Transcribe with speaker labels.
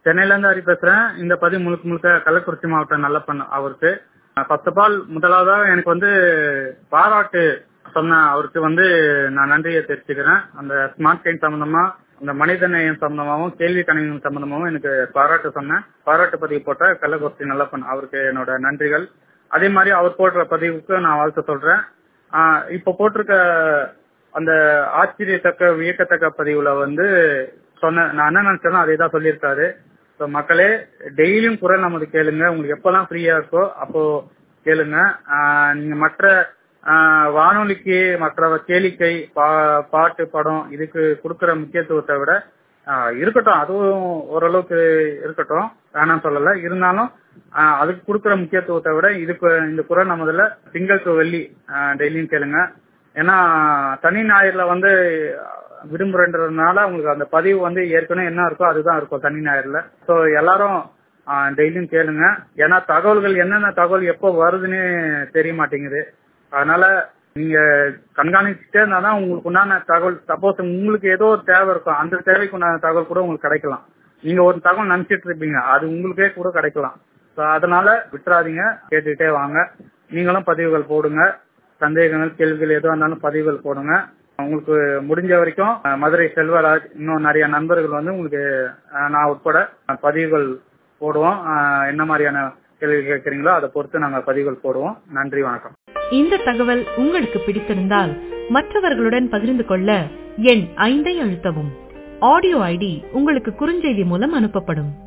Speaker 1: சென்னையில இருந்து ஹரி பேசுறேன் இந்த பதிவு முழுக்க முழுக்க கள்ளக்குறிச்சி மாவட்டம் நல்லப்பன் அவருக்கு ஃபர்ஸ்ட் ஆஃப் ஆல் முதலாவதாக எனக்கு வந்து பாராட்டு சொன்ன அவருக்கு வந்து நான் நன்றியை தெரிவிச்சுக்கிறேன் அந்த ஸ்மார்ட் கைன் சம்பந்தமா அந்த மனித நேயம் சம்பந்தமாவும் கேள்வி கணிதம் சம்பந்தமாவும் எனக்கு பாராட்டு சொன்னேன் பாராட்டு பதிவு போட்ட கள்ளக்குறிச்சி நல்லப்பன் அவருக்கு என்னோட நன்றிகள் அதே மாதிரி அவர் போடுற பதிவுக்கு நான் வாழ்த்து சொல்றேன் ஆஹ் இப்ப போட்டிருக்க அந்த ஆச்சரியத்தக்க வியக்கத்தக்க பதிவுல வந்து சொன்ன நான் என்ன நினைச்சேனோ அதே தான் சொல்லியிருக்காரு ஸோ மக்களே டெய்லியும் குரல் நமது கேளுங்க உங்களுக்கு எப்பெல்லாம் ஃப்ரீயா இருக்கோ அப்போ கேளுங்க ஆஹ் நீங்க மற்ற ஆஹ் வானொலிக்கு மற்ற கேளிக்கை பா- பாட்டு படம் இதுக்கு கொடுக்கிற முக்கியத்துவத்தை விட ஆஹ் இருக்கட்டும் அதுவும் ஓரளவுக்கு இருக்கட்டும் வேணாம் சொல்லல இருந்தாலும் ஆஹ் அதுக்கு கொடுக்கிற முக்கியத்துவத்தை விட இதுக்கு இந்த குரல் நமதுல திங்கள் டு வெள்ளி டெய்லியும் கேளுங்க ஏன்னா சனி ஞாயிறுல வந்து விடுமுறைன்றதுனால உங்களுக்கு அந்த பதிவு வந்து ஏற்கனவே என்ன இருக்கோ அதுதான் இருக்கும் சனி ஞாயிறுல ஸோ எல்லாரும் டெய்லியும் கேளுங்க ஏன்னா தகவல்கள் என்னென்ன தகவல் எப்போ வருதுன்னு தெரிய மாட்டேங்குது அதனால நீங்க கண்காணிச்சுட்டே இருந்தாதான் உங்களுக்கு உண்டான தகவல் சப்போஸ் உங்களுக்கு ஏதோ ஒரு தேவை இருக்கும் அந்த தேவைக்கு உண்டான தகவல் கூட உங்களுக்கு கிடைக்கலாம் நீங்க ஒரு தகவல் நினைச்சிட்டு இருப்பீங்க அது உங்களுக்கே கூட கிடைக்கலாம் ஸோ அதனால விட்டுறாதீங்க கேட்டுக்கிட்டே வாங்க நீங்களும் பதிவுகள் போடுங்க சந்தேகங்கள் கேள்விகள் எதுவாக இருந்தாலும் பதிவுகள் போடுங்க உங்களுக்கு முடிஞ்ச வரைக்கும் அஹ், மதுரை செல்வராஜ் இன்னும் நிறைய நண்பர்கள் வந்து உங்களுக்கு அஹ், நான் உட்பட அஹ், பதிவுகள் போடுவோம் அஹ், என்ன மாதிரியான கேள்வி கேட்குறீங்களோ அதை பொறுத்து நாங்கள் பதிவுகள் போடுவோம் நன்றி வணக்கம்
Speaker 2: இந்த தகவல் உங்களுக்கு பிடித்திருந்தால் மற்றவர்களுடன் பகிர்ந்து கொள்ள எண் ஐந்தை அழுத்தவும் ஆடியோ ஐடி உங்களுக்கு குறுஞ்செய்தி மூலம் அனுப்பப்படும்